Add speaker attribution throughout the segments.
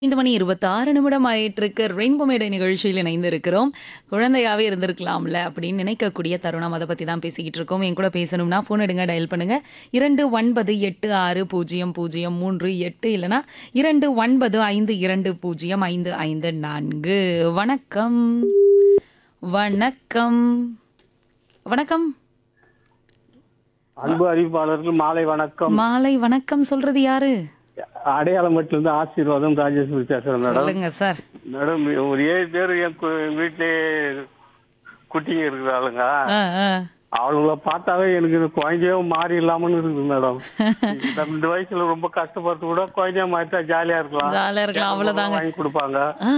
Speaker 1: இந்த மணி 26 நிமிடம் ஆயிட்டிருக்கு. ரெயின்போ மேடை நிகழ்ச்சியில் இணைந்திருக்கிறோம். குழந்தையாவே இருந்திருக்கலாம்ல அப்படின்னு நினைக்கக்கூடிய தருணம். அத பத்தி தான் பேசிக்கிட்டு இருக்கோம். என் கூட பேசணும்னா ஃபோன் எடுங்க, டயல் பண்ணுங்க. 29860038 இல்லனா 2952055554. வணக்கம். வணக்கம். வணக்கம்.
Speaker 2: அன்பு அறிவிப்பாளருக்கு மாலை வணக்கம்
Speaker 1: மாலை வணக்கம் சொல்றது யாரு?
Speaker 2: அடையாளமட்டிலிருந்து ஆசீர்வாதம் ராஜேஸ்வரி பேசுறேன் மேடம்
Speaker 1: சொல்லுங்க சார்.
Speaker 2: மேடம் ஒரு ஏழு பேர் என் கு- வீட்டிலே குட்டிங்க இருக்கிற ஆளுங்க
Speaker 1: ஆ, ஆ.
Speaker 2: அவங்கள பார்த்தாவே எனக்கு இந்த குழந்தையோ மாறி இல்லாமன்னு இருக்குது மேடம் இந்த ரெண்டு வயசுல ரொம்ப கஷ்டப்பட்டு கூட குழந்தைய மாறிட்டா ஜாலியா இருக்கலாம்
Speaker 1: ஜாலியா இருக்கலாம், அவ்வளவுதாங்க.
Speaker 2: வாங்கி கொடுப்பாங்க
Speaker 1: ஆ.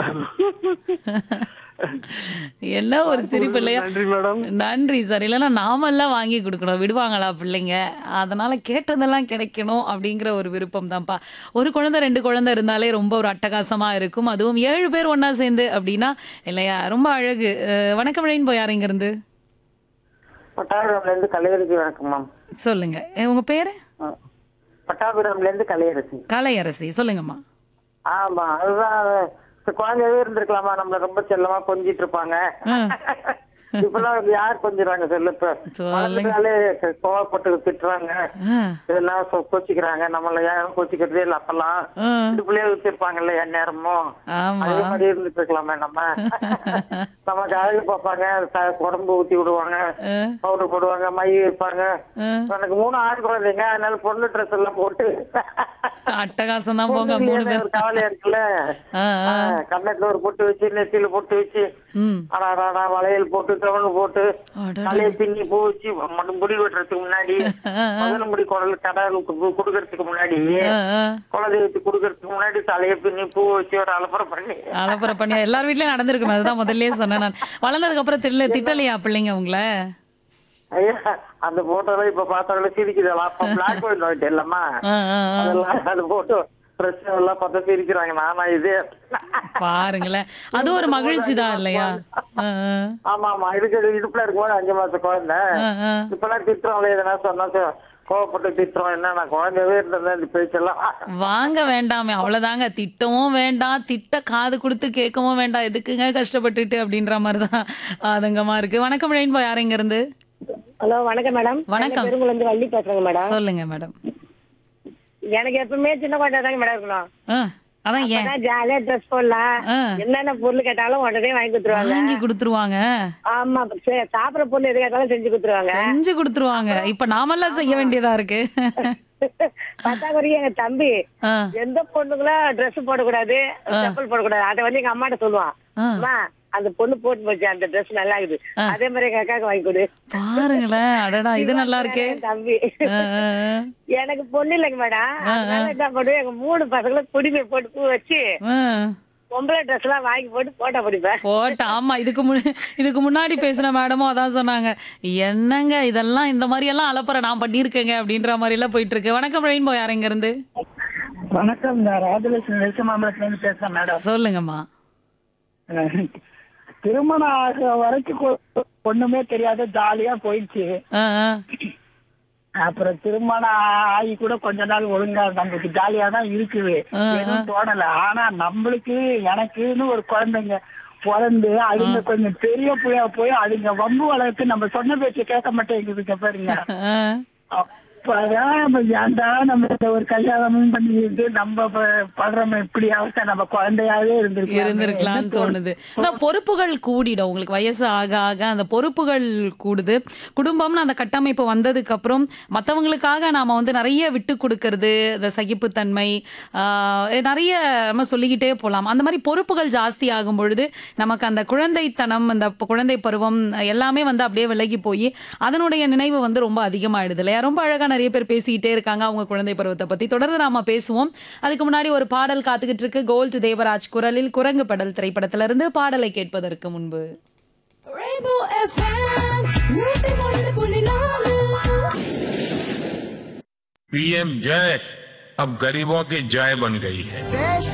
Speaker 1: என்ன ஒரு சிரிப்பு இல்லையா
Speaker 2: நன்றி மேடம்
Speaker 1: நன்றி சார் இல்லைன்னா நாமெல்லாம் வாங்கி கொடுக்கணும் விடுவாங்களா பிள்ளைங்க அதனால கேட்டதெல்லாம் கிடைக்கணும் அப்படிங்கிற ஒரு விருப்பம் தான்ப்பா ஒரு குழந்தை ரெண்டு குழந்தை இருந்தாலே ரொம்ப ஒரு அட்டகாசமா இருக்கும் அதுவும் ஏழு பேர் ஒண்ணா சேர்ந்து அப்படின்னா இல்லையா ரொம்ப அழகு அஹ், வணக்கம் ரெயின்போ யார் இங்க இருந்து
Speaker 3: பட்டாபிராம்ல இருந்து கலையரசி வணக்கம் மேம்
Speaker 1: சொல்லுங்க அஹ், உங்க பேரு
Speaker 3: பட்டாபிராம்ல இருந்து கலையரசி
Speaker 1: கலையரசி சொல்லுங்கம்மா
Speaker 3: ஆமா அதுதான் இப்ப குழந்தையவே இருந்திருக்கலாமா நம்மள ரொம்ப செல்லமா கொஞ்சிட்டு இருப்பாங்க
Speaker 1: ஆ.
Speaker 3: இப்பெல்லாம் யார் கொஞ்சிறாங்க சொல்லு இப்ப
Speaker 1: சொல்லுங்க.
Speaker 3: வளர்ந்துட்டாலே கோவப்பட்டு திட்டுறாங்க
Speaker 1: ஆ,
Speaker 3: இதெல்லாம் சொ- கோச்சிக்கிறாங்க நம்மள யாரும் கோச்சிக்கிறதே இல்ல அப்பெல்லாம்
Speaker 1: ஆ,
Speaker 3: இடுப்புலயே வச்சிருப்பாங்கல்ல என் நேரமும்
Speaker 1: ஆமா
Speaker 3: அதே மாதிரி இருந்துட்டு இருக்கலாமே நம்ம நமக்கு அழகு பார்ப்பாங்க த- உடம்பு ஊத்தி விடுவாங்க
Speaker 1: அஹ்,
Speaker 3: பவுடர் போடுவாங்க மை இருப்பாங்க
Speaker 1: அஹ்.
Speaker 3: எனக்கு மூணு ஆண் குழந்தைங்க அதனால பொண்ணு ட்ரெஸ் எல்லாம் போட்டு
Speaker 1: அட்டகாசம் தான் போங்க மூணு
Speaker 3: பொண்ணுங்களே
Speaker 1: பேர்
Speaker 3: ஒரு கவலையா இருக்குல்ல
Speaker 1: ஆ, ஆ.
Speaker 3: ஆ, கன்னத்துல ஒரு பொட்டு வச்சு நெத்தியில பொட்டு வச்சு
Speaker 1: ம்
Speaker 3: அடாடா வளையல் போட்டு கவனு போட்டு
Speaker 1: அடடா.
Speaker 3: தலையை பின்னி பூ வச்சு மட்டும் முடி வெட்டுறதுக்கு முன்னாடி முதல் முடி குடல் கடலுக்கு பூ கொடுக்கறதுக்கு முன்னாடி
Speaker 1: ஆ, ஆ.
Speaker 3: குலதெய்வத்துக்கு கொடுக்கறதுக்கு முன்னாடி தலையை பின்னி பூ வச்சு ஒரு அலப்பறை பண்ணி
Speaker 1: அலப்பறை பண்ணி எல்லார் வீட்லயும் நடந்திருக்குமே அதுதான் முதல்லயே சொன்னேன் நான் வளர்ந்ததுக்கு அப்புறம் தெரியல திட்டலையா பிள்ளைங்க உங்கள
Speaker 3: ஐயா அந்த போட்டோலாம் இப்ப பார்த்தாலும் சிரிக்குதெல்லாம் அப்ப பிளாக் அண்ட் ஒயிட் இல்லம்மா
Speaker 1: ஆ, ஆ, ஆ.
Speaker 3: அதெல்லாம் அது போட்டோ ட்ரெஸ் எல்லாம் பார்த்தா சிரிக்கிறாங்க நானா இது
Speaker 1: பாருங்களேன் அது ஒரு மகிழ்ச்சி தான் இல்லையா ஆ, ஆ.
Speaker 3: ஆமா ஆமா இருக்கிறது இடுப்புல இருக்கும்போது அஞ்சு மாச குழந்தை
Speaker 1: ஆ, ஆ.
Speaker 3: இப்பெல்லாம் திட்டுறோம்ல எதனா சொன்னா சொ- கோவப்பட்டு திட்டுறோம் என்ன நான் குழந்தையவே இருந்தேன் இந்த பேச்செல்லாம்
Speaker 1: வாங்க வேண்டாமே அவ்வளவுதாங்க திட்டவும் வேண்டாம் திட்ட காது கொடுத்து கேட்கவும் வேண்டாம் எதுக்குங்க கஷ்டப்பட்டுட்டு அப்படின்ற மாதிரிதான் ஆதங்கமா இருக்கு வணக்கம் ரெயின்போ யார் இங்க இருந்து
Speaker 4: ஹலோ வணக்கம் மேடம்
Speaker 1: வணக்கம்.
Speaker 4: பெருங்குளம் இருந்து வள்ளி பேசுறேங்க மேடம்
Speaker 1: சொல்லுங்க மேடம்
Speaker 4: எனக்கு எப்பவுமே சின்ன குழந்தை தாங்க மேடம் இருக்கணும்
Speaker 1: ஆ, அதான் ஏன்
Speaker 4: அப்பதான் ஜாலியா ட்ரெஸ் போடலாம்
Speaker 1: ஆ.
Speaker 4: என்னென்ன பொருள் கேட்டாலும் உடனே வாங்கி கொடுத்துருவாங்க
Speaker 1: வாங்கி கொடுத்துருவாங்க
Speaker 4: ஆமா சே- சாப்பிடுற பொருள் எது கேட்டாலும் செஞ்சு கொடுத்துருவாங்க
Speaker 1: செஞ்சு கொடுத்துருவாங்க இப்ப நாமெல்லாம் செய்ய வேண்டியதா இருக்கு
Speaker 4: பத்தாக்குறைக்கு எங்க தம்பி
Speaker 1: ஆ,
Speaker 4: எந்த பொண்ணுங்களும் Dress போடக்கூடாது செப்பல் போடக்கூடாது அதை வந்து எங்க அம்மாட்ட சொல்லுவான்
Speaker 1: ஆ.
Speaker 4: அம்மா அந்த பொண்ணு போட்டு போச்சு அந்த Dress நல்லா இருக்குது அதே மாதிரி எங்க அக்காவுக்கு வாங்கி கொடு
Speaker 1: பாருங்களேன் அடடா இது நல்லா இருக்கே
Speaker 4: என் தம்பி
Speaker 1: ஆ, ஆ, ஆ.
Speaker 4: எனக்கு பொண்ணு இல்லைங்க மேடம் அதனால என்ன பண்ணுவேன் எங்க மூணு பசங்களும் குடிமை போட்டு பூ வச்சு
Speaker 1: ஆ.
Speaker 4: பொம்பளை ட்ரெஸ் எல்லாம் வாங்கி போட்டு போட்டோ பிடிப்பேன்
Speaker 1: போட்ட ஆமா இதுக்கு முன் இதுக்கு முன்னாடி பேசின மேடமும் அதான் சொன்னாங்க என்னங்க இதெல்லாம் இந்த மாதிரி எல்லாம் அலப்பற நான் பண்ணியிருக்கேங்க அப்படின்ற மாதிரி எல்லாம் போயிட்டு இருக்கு வணக்கம் ரெயின்போ யார் இங்க இருந்து
Speaker 5: வணக்கம் நான் ராஜலட்சுமி நெல்சமாம்பலத்துல இருந்து பேசுறேன் மேடம்
Speaker 1: சொல்லுங்கம்மா
Speaker 5: திருமணம் ஆகிற வரைக்கும் கொ- ஒண்ணுமே தெரியாத ஜாலியா போயிடுச்சு
Speaker 1: ஆ, ஆ.
Speaker 5: அப்புறம் திருமணம் ஆகி கூட கொஞ்ச நாள் ஒழுங்கா நம்மளுக்கு ஜாலியா தான் இருக்குது
Speaker 1: ஆ,
Speaker 5: எதுவும் தோணல ஆனா நம்மளுக்கு எனக்குன்னு ஒரு குழந்தைங்க பிறந்து அதுங்க கொஞ்சம் பெரிய புள்ளையா போய் அதுங்க வம்பு வளர்த்து நம்ம சொன்ன பேச்சு கேட்க மாட்டேங்குதுங்க பாருங்க
Speaker 1: ஆ.
Speaker 5: அப்பதான் நம்ம ஏன்டா நம்ம இந்த ஒரு கல்யாணமும் பண்ணிக்கிட்டு நம்ம ப- படுறோம் இப்படி அவஸ்தை நம்ம குழந்தையாவே இருந்திருக்கலாம்
Speaker 1: இருந்திருக்கலாம்னு தோணுது அதான் பொறுப்புகள் கூடிடும் உங்களுக்கு வயசு ஆக ஆக அந்த பொறுப்புகள் கூடுது குடும்பம்னு அந்த கட்டமைப்பு வந்ததுக்கு அப்புறம் மற்றவங்களுக்காக நாம வந்து நிறைய விட்டு கொடுக்கறது இந்த சகிப்புத்தன்மை ஆஹ், நிறைய நம்ம சொல்லிக்கிட்டே போகலாம் அந்த மாதிரி பொறுப்புகள் ஜாஸ்தி ஆகும் பொழுது நமக்கு அந்த குழந்தைத்தனம் அந்த ப- குழந்தை பருவம் எல்லாமே வந்து அப்படியே விலகி போய் அதனுடைய நினைவு வந்து ரொம்ப அதிகமாயிடுது இல்லையா ரொம்ப அழகா நிறைய பேர் பேசிக்கிட்டே இருக்காங்க அவங்க குழந்தை பருவத்தை பத்தி தொடர்ந்து நாம பேசுவோம் அதுக்கு முன்னாடி ஒரு பாடல் காத்துக்கிட்டு இருக்கு கோல்டு தேவராஜ் குரலில் குரங்கு படல் திரைப்படத்திலிருந்து பாடலை கேட்பதற்கு முன்பு
Speaker 6: Rainbow FM, நூத்தி ஒன்று புள்ளி நாலு
Speaker 7: पीएम जय अब गरीबों की जय बन गई है
Speaker 8: देश